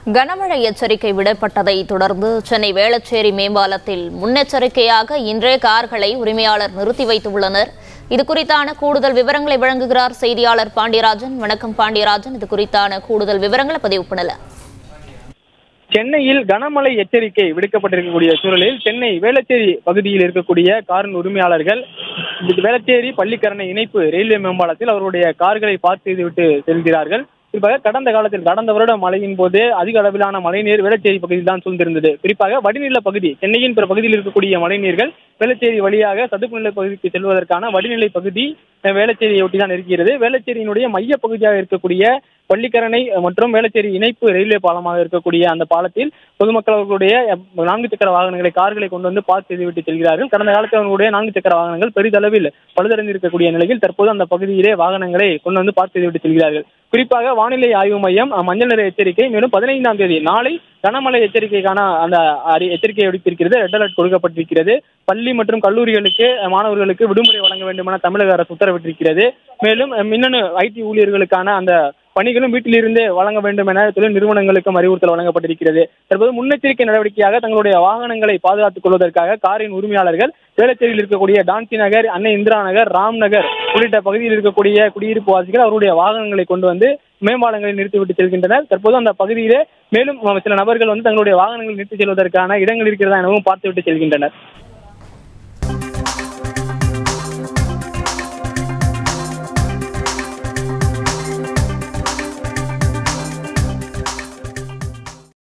கனமழை எச்சரிக்கை விடப்பட்டதை தொடர்ந்து சென்னை வேளச்சேரி மேம்பாலத்தில் முன்னெச்சரிக்கையாக இன்றே கார்களை உரிமையாளர் நிறுத்தி வைத்துள்ளனர் இது குறித்தான கூடுதல் விவரங்களை வழங்குகிறார் செய்தியாளர் பாண்டியராஜன் வணக்கம் பாண்டியராஜன் இது குறித்தான கூடுதல் விவரங்களை பதிவு பண்ணல சென்னையில் கனமழை எச்சரிக்கை விடுக்கப்பட்டிருக்கக்கூடிய சூழலில் சென்னை வேளச்சேரி பகுதியில் இருக்கக்கூடிய காரின் உரிமையாளர்கள் வேளச்சேரி பள்ளிக்கரணை இணைப்பு ரயில்வே மேம்பாலத்தில் அவருடைய கார்களை பார்க் செய்துவிட்டு செல்கிறார்கள் குறிப்பாக கடந்த காலத்தில் கடந்த வருட மழையின் போது அதிக அளவிலான மழைநீர் வேளச்சேரி பகுதியில் தான் சூழ்ந்திருந்தது குறிப்பாக வடிநில பகுதி சென்னையின் பிற பகுதியில் இருக்கக்கூடிய மழைநீர்கள் வேளச்சேரி வழியாக சதுப்பு நிலை பகுதிக்கு செல்வதற்கான வடிநிலை பகுதி அஹ், வேளச்சேரியை ஒட்டி தான் இருக்கிறது வேளச்சேரியினுடைய மைய பகுதியாக இருக்கக்கூடிய பள்ளிக்கரணை மற்றும் வேளச்சேரி இணைப்பு ரயில்வே பாலமாக இருக்கக்கூடிய அந்த பாலத்தில் பொதுமக்கள் அவர்களுடைய அஹ், நான்கு சக்கர வாகனங்களை கார்களை கொண்டு வந்து பார்க் செய்துவிட்டு செல்கிறார்கள் கடந்த காலத்தில் அவர்களுடைய நான்கு சக்கர வாகனங்கள் பெரிதளவில் பழுதடைந்திருக்கக்கூடிய நிலையில் தற்போது அந்த பகுதியிலே வாகனங்களை கொண்டு வந்து பார்க் செய்துவிட்டு செல்கிறார்கள் குறிப்பாக வானிலை ஆய்வு மையம் அஹ், மஞ்சள் நிற எச்சரிக்கை மேலும் பதினைந்தாம் தேதி நாளை கனமழை எச்சரிக்கைக்கான அந்த அறி- எச்சரிக்கை விடுத்திருக்கிறது ரெட் அலர்ட் கொடுக்கப்பட்டிருக்கிறது பள்ளி மற்றும் கல்லூரிகளுக்கு அஹ், மாணவர்களுக்கு விடுமுறை வழங்க வேண்டும் என தமிழக அரசு உத்தரவிட்டிருக்கிறது மேலும் அஹ், மின்னணு ஐடி ஊழியர்களுக்கான அந்த பணிகளும் வீட்டிலிருந்தே வழங்க வேண்டும் என தொழில் நிறுவனங்களுக்கும் அறிவுறுத்தல் வழங்கப்பட்டிருக்கிறது தற்போது முன்னெச்சரிக்கை நடவடிக்கையாக தங்களுடைய வாகனங்களை பாதுகாத்துக் கொள்வதற்காக காரின் உரிமையாளர்கள் வேளச்சேரியில் இருக்கக்கூடிய டான்சி நகர் அன்னை இந்திரா நகர் ராம் நகர் உள்ளிட்ட பகுதியில் இருக்கக்கூடிய குடியிருப்பு வாசிகள் அவருடைய வாகனங்களை கொண்டு வந்து மேம்பாலங்களில் நிறுத்திவிட்டு செல்கின்றனர் தற்போது அந்த பகுதியிலே மேலும் சில நபர்கள் வந்து தங்களுடைய வாகனங்களை நிறுத்தி செல்வதற்கான இடங்கள் இருக்கிறதா எனவும் பார்த்துவிட்டு செல்கின்றனர்